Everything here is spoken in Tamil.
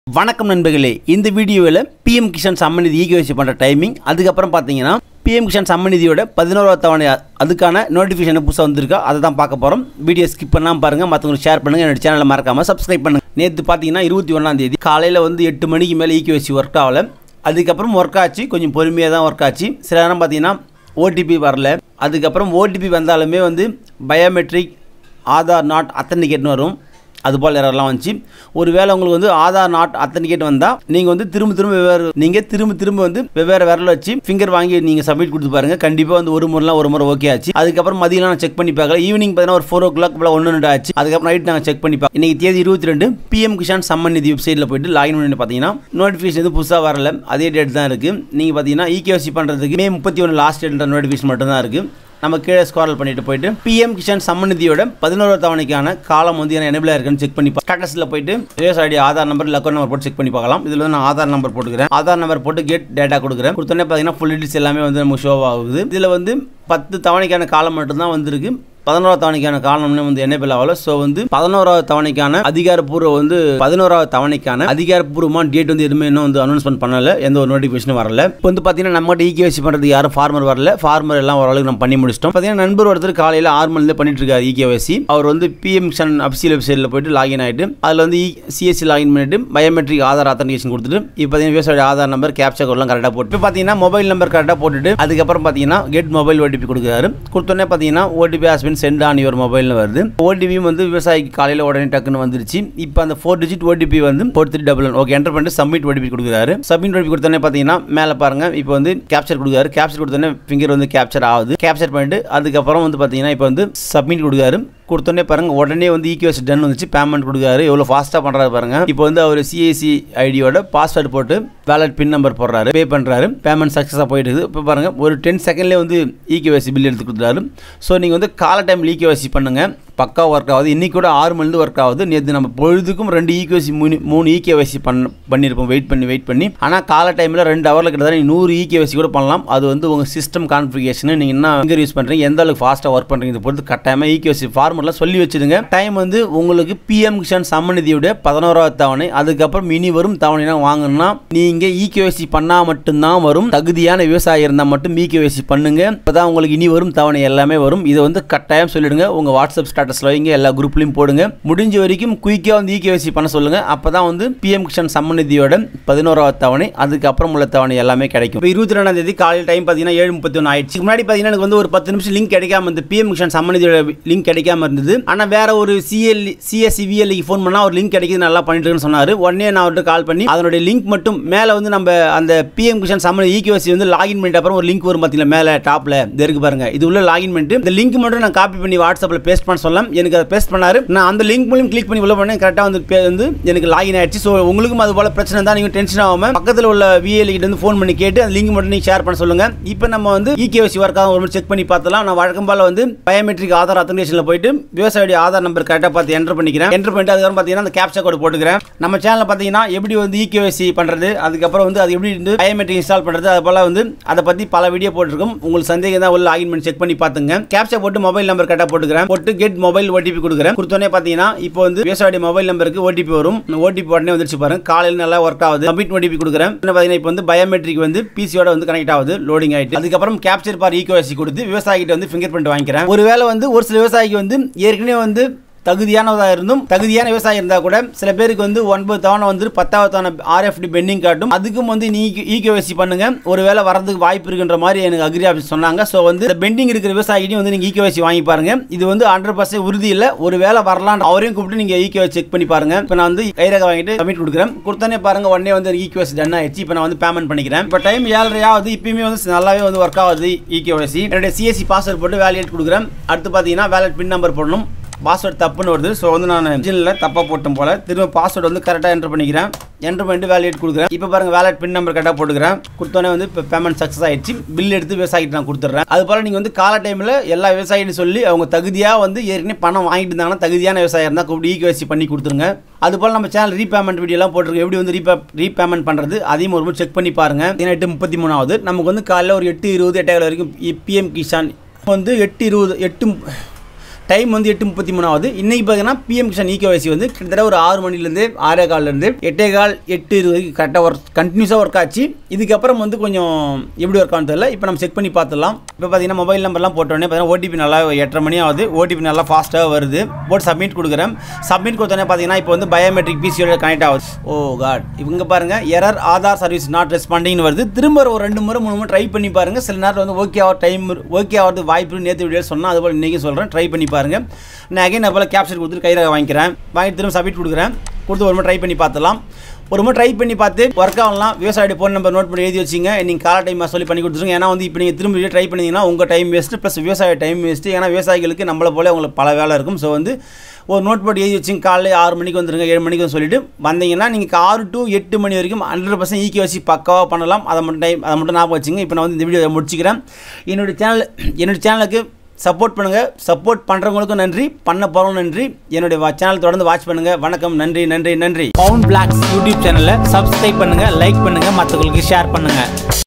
வணக்கம் நண்பர்களே இந்த வீடியோவில் பிஎம் கிஷான் சம்மநிதி ஈகேசி பண்ணுற டைமிங் அதுக்கப்புறம் பார்த்தீங்கன்னா பிஎம் கிஷான் சம்மநிதியோட பதினோராவது தவணை அ- அதுக்கான நோட்டிஃபிகேஷன் புதுசாக வந்திருக்கா அதை தான் பார்க்க போகிறோம் வீடியோ ஸ்கிப் பண்ணாமல் பாருங்கள் மற்றவங்களுக்கு ஷேர் பண்ணுங்கள் என்னோட சேனலை மறக்காமல் சப்ஸ்கிரைப் பண்ணுங்கள் நேற்று பார்த்தீங்கன்னா இருபத்தி ஒன்றாம் தேதி காலையில் வந்து எட்டு மணிக்கு மேலே ஈகேசி ஒர்க் ஆகல அதுக்கப்புறம் ஒர்க் ஆச்சு கொஞ்சம் பொறுமையாக தான் ஒர்க் ஆச்சு சில நேரம் பார்த்தீங்கன்னா ஓடிபி வரல அதுக்கப்புறம் ஓடிபி வந்தாலுமே வந்து பயோமெட்ரிக் ஆதார் நாட் அத்தன்டிகேட்னு வரும் அது போல் எரர்லாம் வந்துச்சு ஒருவேளை உங்களுக்கு வந்து ஆதார் நாட் அத்தன்டிகேட் வந்தால் நீங்கள் வந்து திரும்ப திரும்ப வெவ்வேறு நீங்கள் திரும்ப திரும்ப வந்து வெவ்வேறு விரல் வச்சு ஃபிங்கர் வாங்கி நீங்கள் சப்மிட் கொடுத்து பாருங்க கண்டிப்பாக வந்து ஒரு முறைலாம் ஒரு முறை ஓகே ஆச்சு அதுக்கப்புறம் மதியம் நான் செக் பண்ணி பார்க்கல ஈவினிங் பார்த்தீங்கன்னா ஒரு ஃபோர் ஓ கிளாக் போல் ஒன்று ரெண்டு ஆச்சு அதுக்கப்புறம் நைட் நாங்கள் செக் பண்ணி பார்க்க இன்னைக்கு தேதி இருபத்தி ரெண்டு பிஎம் கிஷான் சம்மன் நிதி வெப்சைட்டில் போயிட்டு லாகின் பண்ணி பார்த்தீங்கன்னா நோட்டிஃபிகேஷன் எதுவும் புதுசாக வரல அதே டேட் தான் இருக்குது நீங்கள் பார்த்தீங்கன்னா இகேசி பண்ணுறதுக்கு மே முப்பத்தி ஒன்று லாஸ்ட் டேட்ன்ற நோட்டிஃபிகேஷன் மட்டும் தான் இருக்குது நம்ம கீழே ஸ்காரல் பண்ணிட்டு போயிட்டு பிஎம் கிஷான் சம்மநிதியோட பதினோரு தவணைக்கான காலம் வந்து என்ன எனபிளாக இருக்குன்னு செக் பண்ணி ஸ்டேட்டஸில் போயிட்டு ரிவர்ஸ் ஐடி ஆதார் நம்பர் இல்லை அக்கௌண்ட் நம்பர் போட்டு செக் பண்ணி பார்க்கலாம் இதில் வந்து நான் ஆதார் நம்பர் போட்டுக்கிறேன் ஆதார் நம்பர் போட்டு கெட் டேட்டா கொடுக்குறேன் கொடுத்தோன்னே பார்த்தீங்கன்னா ஃபுல் டீட்டெயில்ஸ் எல்லாமே வந்து நமக்கு ஷோ ஆகுது இதில் வந்து பத்து தவணைக்கான காலம் மட்டும்தான் வந்திருக்கு பதினோராவது தவணைக்கான காலம்னு வந்து எனேபிள் ஆகல ஸோ வந்து பதினோராவது தவணைக்கான அதிகாரப்பூர்வ வந்து பதினோராவது தவணைக்கான அதிகாரப்பூர்வமான டேட் வந்து எதுவுமே இன்னும் வந்து அனௌன்ஸ்மெண்ட் பண்ணல எந்த ஒரு நோட்டிஃபிகேஷனும் வரல இப்போ வந்து பார்த்தீங்கன்னா நம்மகிட்ட இகேசி பண்ணுறதுக்கு யாரும் ஃபார்மர் வரல ஃபார்மர் எல்லாம் ஓரளவுக்கு நம்ம பண்ணி முடிச்சிட்டோம் பார்த்தீங்கன்னா நண்பர் ஒருத்தர் காலையில் ஆறு மணிலேருந்து பண்ணிட்டு இருக்காரு இகேஒசி அவர் வந்து பிஎம் சன் அபிஷியல் வெப்சைட்டில் போயிட்டு லாகின் ஆகிட்டு அதில் வந்து சிஎஸ்சி லாகின் பண்ணிட்டு பயோமெட்ரிக் ஆதார் ஆத்தன்டிகேஷன் கொடுத்துட்டு இப்போ பார்த்தீங்கன்னா விவசாய ஆதார் நம்பர் கேப்சா கோட்லாம் கரெக்டாக போட்டு இப்போ பார்த்தீங்கன்னா மொபைல் நம்பர் கரெக்டாக போட்டுட்டு அதுக்கப்புறம் பார்த்தீங்கன்னா கெட் மொபைல் ஓடிபி கொடுக்குறாரு கொடுத்தோன்னே பார்த்தீங்கன்னா OTP has been sent on your மொபைல்னு வருது ஓடிபியும் வந்து விவசாயிக்கு காலையில் உடனே டக்குன்னு வந்துருச்சு இப்போ அந்த ஃபோர் டிஜிட் ஓடிபி வந்து four three double one okay enter பண்ணிட்டு சப்மிட் ஓடிபி கொடுக்குறாரு சப்மிட் ஓடிபி கொடுத்தோன்னே பார்த்தீங்கன்னா மேலே பாருங்க இப்போ வந்து கேப்சர் கொடுக்குறாரு கேப்சர் கொடுத்தோன்னே ஃபிங்கர் வந்து கேப்சர் ஆகுது கேப்சர் பண்ணிட்டு அதுக்கப்புறம் வந்து பார்த்தீங்கன்னா இப்போ வந்து சப்மிட் கொடுக்குறாரு கொடுத்தோன்னே பாருங்க உடனே வந்து இக்யூஎஸ் டன் வந்துச்சு பேமெண்ட் கொடுக்குறாரு எவ்வளோ ஃபாஸ்ட்டாக பண்ணுறாரு பாருங்க இப்போ வந்து அவர் சிஐசி ஐடியோட பாஸ்வேர்டு போட்டு வேலட் பின் நம்பர் போடுறாரு பே பண்ணுறாரு பேமெண்ட் சக்ஸஸாக போயிட்டு இருக்குது இப்போ பாருங்க ஒரு டென் செகண்ட்லேயே வந்து இகேவாசி பில் எடுத்து கொடுத்துறாரு ஸோ நீங்கள் வந்து கால டைமில் இகேவாசி பண்ணுங்க பக்கா ஒர்க் ஆகுது இன்னைக்கு கூட ஆறு மணிலேருந்து ஒர்க் ஆகுது நேற்று நம்ம பொழுதுக்கும் ரெண்டு இகேவாசி மூணு மூணு இகேவாசி பண்ண பண்ணியிருப்போம் வெயிட் பண்ணி வெயிட் பண்ணி ஆனால் கால டைமில் ரெண்டு ஹவரில் கிட்டத்தட்ட நூறு இகேவாசி கூட பண்ணலாம் அது வந்து உங்கள் சிஸ்டம் கான்ஃபிகேஷன் நீங்கள் என்ன ஃபிங்கர் யூஸ் பண்ணுறீங்க எந்த அளவுக்கு ஃபாஸ்ட்டாக ஒர்க் பண்ணுறீங்க இதை பொறுத்து கட்டாயமாக இகேவாசி ஃபார்மெல்லாம் சொல்லி வச்சுடுங்க டைம் வந்து உங்களுக்கு பிஎம் கிஷான் சம்மநிதியோட பதினோராவது தவணை அதுக்கப்புறம் இனி வரும் தவணைனா வாங்கணும்னா நீங்கள் இகேவாசி பண்ணால் மட்டும்தான் வரும் தகுதியான விவசாயி இருந்தால் மட்டும் இகேவாசி பண்ணுங்க அப்பதான் உங்களுக்கு இனி வரும் தவணை எல்லாமே வரும் இதை வந்து கட்டாயம் சொல்லிடுங்க உங்கள் வாட்ஸ்அப் ஸ்டேட்டஸில் வைங்க எல்லா குரூப்லையும் போடுங்க முடிஞ்ச வரைக்கும் குயிக்காக வந்து இகேவாசி பண்ண சொல்லுங்க அப்பதான் வந்து பிஎம் கிஷான் சம்மநிதியோட பதினோராவது தவணை அதுக்கப்புறம் உள்ள தவணை எல்லாமே கிடைக்கும் இப்போ இருபத்தி ரெண்டாம் தேதி காலையில் டைம் பார்த்தீங்கன்னா ஏழு முப்பத்தி ஒன்று ஆயிடுச்சு இதுக்கு முன்னாடி பார்த்தீங்கன்னா எனக்கு வந்து ஒரு பத்து நிமிஷம் லிங்க் கிடைக்காம இருந்தது பிஎம் கிஷான் சம்மநிதியோட லிங்க் கிடைக்காம இருந்தது ஆனால் வேற ஒரு சிஎல் சிஎஸ்சிவிஎல்க்கு ஃபோன் பண்ணால் ஒரு லிங்க் கிடைக்குது நல்லா பண்ணிட்டு இருக்குன்னு சொன்னார் உடனே நான் அவர்கிட்ட கால் பண்ணி அதனுடைய லிங்க் மட்டும் மேலே வந்து நம்ம அந்த பிஎம் கிஷான் சம்மதி இகேசி வந்து லாகின் பண்ணிட்டு அப்புறம் ஒரு லிங்க் வரும் பார்த்தீங்களா மேலே டாப்பில் இது இருக்கு பாருங்க இது உள்ள லாகின் பண்ணிட்டு இந்த லிங்க் மட்டும் நான் காப்பி பண்ணி வாட்ஸ்அப்பில் பேஸ்ட் பண்ண சொல்லலாம் எனக்கு அதை பேஸ்ட் பண்ணாரு நான் அந்த லிங்க் மூலியம் கிளிக் பண்ணி உள்ள பண்ணேன் கரெக்டாக வந்து பே- வந்து எனக்கு லாகின் ஆயிடுச்சு ஸோ உங்களுக்கும் அது போல பிரச்சனை தான் நீங்கள் டென்ஷன் ஆகாம பக்கத்தில் உள்ள விஏஎல் கிட்ட வந்து ஃபோன் பண்ணி கேட்டு அந்த லிங்க் மட்டும் நீங்கள் ஷேர் பண்ண சொல்லுங்க இப்போ நம்ம வந்து இகேசி ஒர்க்காக ஒரு முறை செக் பண்ணி பார்த்தலாம் நான் வழக்கம் போல வந்து பயோமெட்ரிக் ஆதார் அத்தன்டேஷனில் போயிட்டு விவசாயியோட ஆதார் நம்பர் கரெக்டாக பார்த்து என்டர் பண்ணிக்கிறேன் என்டர் பண்ணிட்டு அதுக்கப்புறம் பார்த்தீங்கன்னா அந்த கேப்சா கோடு போட்டுக்கிறேன் நம்ம சேனலில் பார்த்தீங்கன்னா எப்படி வந்து இகேசி பண்ணுறது அதுக்கப்புறம் வந்து அது எப்படி வந்து பயோமெட்ரிக் இன்ஸ்டால் பண்ணுறது அது போல வந்து அதை பற்றி பல வீடியோ போட்டிருக்கோம் உங்களுக்கு சந்தேகம் தான் உள்ள லாகின் பண்ணி செக் பண்ணி பார்த்துங்க கேப்சா போட்டு மொபைல் நம்பர் கரெக்டாக போட்டுக்கிறேன் போட்டு கெட் மொபைல் ஓடிபி கொடுக்குறேன் கொடுத்தோன்னே பார்த்தீங்கன்னா இப்போ வந்து விவசாயியோட மொபைல் நம்பருக்கு ஓடிபி வரும் ஓடிபி உடனே வந்துருச்சு பாருங்க காலையில் நல்லா ஒர்க் ஆகுது கம்ப்ளீட் ஓடிபி கொடுக்குறேன் என்ன பார்த்தீங்கன்னா இப்போ வந்து பயோமெட்ரிக் வந்து பிசியோட வந்து கனெக்ட் ஆகுது லோடிங் ஆயிட்டு அதுக்கப்புறம் கேப்சர் பார் ஈகோஎஸ்சி கொடுத்து விவசாயிகிட்ட வந்து ஃபிங்கர் பிரிண்ட் வாங்கிக்கிறேன் ஒருவேளை வந்து ஒரு சில விவசாயிக்கு வந்து ஏற்கனவே வந்து தகுதியானதாக இருந்தும் தகுதியான விவசாயி இருந்தால் கூட சில பேருக்கு வந்து ஒன்பது தவணை வந்து பத்தாவது தவணை ஆர்எஃப்டி பெண்டிங் காட்டும் அதுக்கும் வந்து நீ ஈகேஎஸ்சி பண்ணுங்க ஒருவேளை வரதுக்கு வாய்ப்பு இருக்குன்ற மாதிரி எனக்கு அக்ரி ஆஃபீஸ் சொன்னாங்க ஸோ வந்து இந்த பெண்டிங் இருக்கிற விவசாயிகிட்டையும் வந்து நீங்கள் ஈகேஎஸ்சி வாங்கி பாருங்க இது வந்து ஹண்ட்ரட் பர்சன்ட் உறுதி இல்லை ஒரு வேளை வரலாம் அவரையும் கூப்பிட்டு நீங்கள் ஈகேஎஸ் செக் பண்ணி பாருங்க இப்போ நான் வந்து கைரக வாங்கிட்டு சப்மிட் கொடுக்குறேன் கொடுத்தோன்னே பாருங்க உடனே வந்து ஈகேஎஸ் டன் ஆயிடுச்சு இப்போ நான் வந்து பேமெண்ட் பண்ணிக்கிறேன் இப்போ டைம் ஏழரை ஆகுது இப்பயுமே வந்து நல்லாவே வந்து ஒர்க் ஆகுது ஈகேஎஸ்சி என்னுடைய சிஎஸ்சி பாஸ்வேர்ட் போட்டு வேலிடேட் கொடுக்குறேன் அடுத்து பார்த்தீங்கன்னா வேலட் பின் நம்பர் போடணும் பாஸ்வேர்ட் தப்புன்னு வருது ஸோ வந்து நான் இன்ஜினில் தப்பாக போட்டேன் போல திரும்ப பாஸ்வேர்டு வந்து கரெக்டாக என்டர் பண்ணிக்கிறேன் என்டர் பண்ணிட்டு வேலிடேட் கொடுக்குறேன் இப்போ பாருங்க வேலட் பின் நம்பர் கரெக்டாக போட்டுக்கிறேன் கொடுத்தோன்னே வந்து இப்போ பேமெண்ட் சக்ஸஸ் ஆயிடுச்சு பில் எடுத்து விவசாயிட்டு நான் கொடுத்துட்றேன் அது போல் நீங்கள் வந்து கால டைமில் எல்லா விவசாயிட்டு சொல்லி அவங்க தகுதியாக வந்து ஏற்கனவே பணம் வாங்கிட்டு இருந்தாங்கன்னா தகுதியான விவசாயம் இருந்தால் கூப்பிட்டு ஈகேசி பண்ணி கொடுத்துருங்க அது போல் நம்ம சேனல் ரீபேமெண்ட் வீடியோலாம் போட்டிருக்கோம் எப்படி வந்து ரீபே ரீபேமெண்ட் பண்ணுறது அதையும் ஒரு முறை செக் பண்ணி பாருங்க ஏன்னா எட்டு முப்பத்தி மூணாவது நமக்கு வந்து காலையில் ஒரு எட்டு இருபது எட்டாயிரம் வரைக்கும் பிஎம் கிஷான் வந்து எட்டு இருபது எட்டு டைம் வந்து எட்டு முப்பத்தி மூணாவது இன்னைக்கு பார்த்தீங்கன்னா பிஎம் கிஷன் இகேஒய்சி வந்து கிட்டத்தட்ட ஒரு ஆறு மணிலேருந்து ஆறே கால்லேருந்து எட்டே கால் எட்டு இருபது வரைக்கும் கரெக்டாக ஒர்க் கண்டினியூஸாக ஒர்க் ஆச்சு இதுக்கப்புறம் வந்து கொஞ்சம் எப்படி ஒர்க் ஆகும் தெரியல இப்போ நம்ம செக் பண்ணி பார்த்துடலாம் இப்போ பார்த்தீங்கன்னா மொபைல் நம்பர்லாம் போட்டோடனே பார்த்தீங்கன்னா ஓடிபி நல்லா எட்டரை மணி ஆகுது ஓடிபி நல்லா ஃபாஸ்ட்டாக வருது போட்டு சப்மிட் கொடுக்குறேன் சப்மிட் கொடுத்தோடனே பார்த்தீங்கன்னா இப்போ வந்து பயோமெட்ரிக் பிசியோட கனெக்ட் ஆகுது ஓ காட் இவங்க பாருங்க எரர் ஆதார் சர்வீஸ் நாட் ரெஸ்பாண்டிங்னு வருது திரும்ப ஒரு ரெண்டு முறை மூணு முறை ட்ரை பண்ணி பாருங்க சில நேரம் வந்து ஓகே ஆகிற டைம் ஓகே ஆகிறது வாய்ப்பு நேற்று வீடியோ சொன்னால் அதுபோல் இன்றைக்கி சொல்கிறேன் ட்ரை பண்ணி பாருங்க நான் அகைன் போல் கேப்சர் கொடுத்துட்டு கையில் வாங்கிக்கிறேன் வாங்கி திரும்ப சப்மிட் கொடுக்குறேன் கொடுத்து ஒரு முறை ட்ரை பண்ணி பார்த்துலாம் ஒரு முறை ட்ரை பண்ணி பார்த்து ஒர்க் ஆகலாம் விவசாயியோட ஃபோன் நம்பர் நோட் பண்ணி எழுதி வச்சிங்க நீங்கள் கால டைம் சொல்லி பண்ணி கொடுத்துருங்க ஏன்னா வந்து இப்போ நீங்கள் திரும்ப ட்ரை பண்ணிங்கன்னா உங்கள் டைம் வேஸ்ட்டு ப்ளஸ் விவசாய டைம் வேஸ்ட்டு ஏன்னா விவசாயிகளுக்கு நம்மளை போல உங்களுக்கு பல வேலை இருக்கும் ஸோ வந்து ஒரு நோட் போட்டு எழுதி வச்சுங்க காலையில் ஆறு மணிக்கு வந்துருங்க ஏழு மணிக்கு வந்து சொல்லிட்டு வந்தீங்கன்னா நீங்கள் ஆறு டு எட்டு மணி வரைக்கும் ஹண்ட்ரட் பர்சன்ட் ஈக்கி வச்சு பக்காவாக பண்ணலாம் அதை மட்டும் டைம் அதை மட்டும் ஞாபகம் வச்சுங்க இப்போ நான் வந்து இந்த வீடியோ முடிச்சுக்கிறேன் என்னுடைய சேனல் என்னுடைய சேனலுக்கு சப்போர்ட் பண்ணுங்கள் சப்போர்ட் பண்ணுறவங்களுக்கும் நன்றி பண்ண போகிறவங்க நன்றி என்னுடைய சேனல் தொடர்ந்து வாட்ச் பண்ணுங்கள் வணக்கம் நன்றி நன்றி நன்றி பவுன் பிளாக்ஸ் யூடியூப் சேனலை சப்ஸ்கிரைப் பண்ணுங்கள் லைக் பண்ணுங்கள் மற்றவங்களுக்கு ஷேர் பண்ணுங்கள்